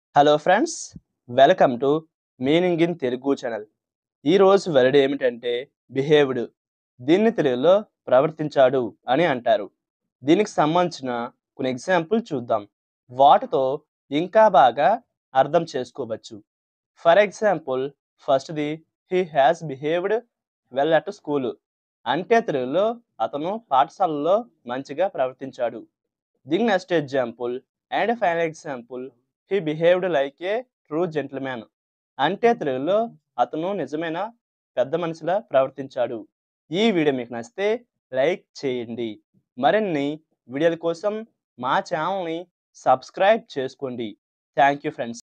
hello friends welcome to meaning in Telugu channel ఈరోజు word ఏమిటంటే behaved దీన్ని తెలుగులో ప్రవర్తించాడు అని అంటారు దీనికి సంబంధించిన కొన్ని ఎగ్జాంపుల్ చూద్దాం వాటితో ఇంకా బాగా అర్థం చేసుకోవచ్చు ఫర్ ఎగ్జాంపుల్ ఫస్ట్ది he has behaved well at school అంటే తెలుగులో అతను పాఠశాలలో మంచిగా ప్రవర్తించాడు దీని next example and final example he behaved like a true gentleman అంటే తెలుగులో అతను నిజమైన పెద్ద మనిషిలా ప్రవర్తించాడు ఈ వీడియో మీకు నచ్చితే లైక్ చేయండి మరిన్ని వీడియోల కోసం మా ఛానల్ని సబ్స్క్రైబ్ చేసుకోండి థ్యాంక్ యూ ఫ్రెండ్స్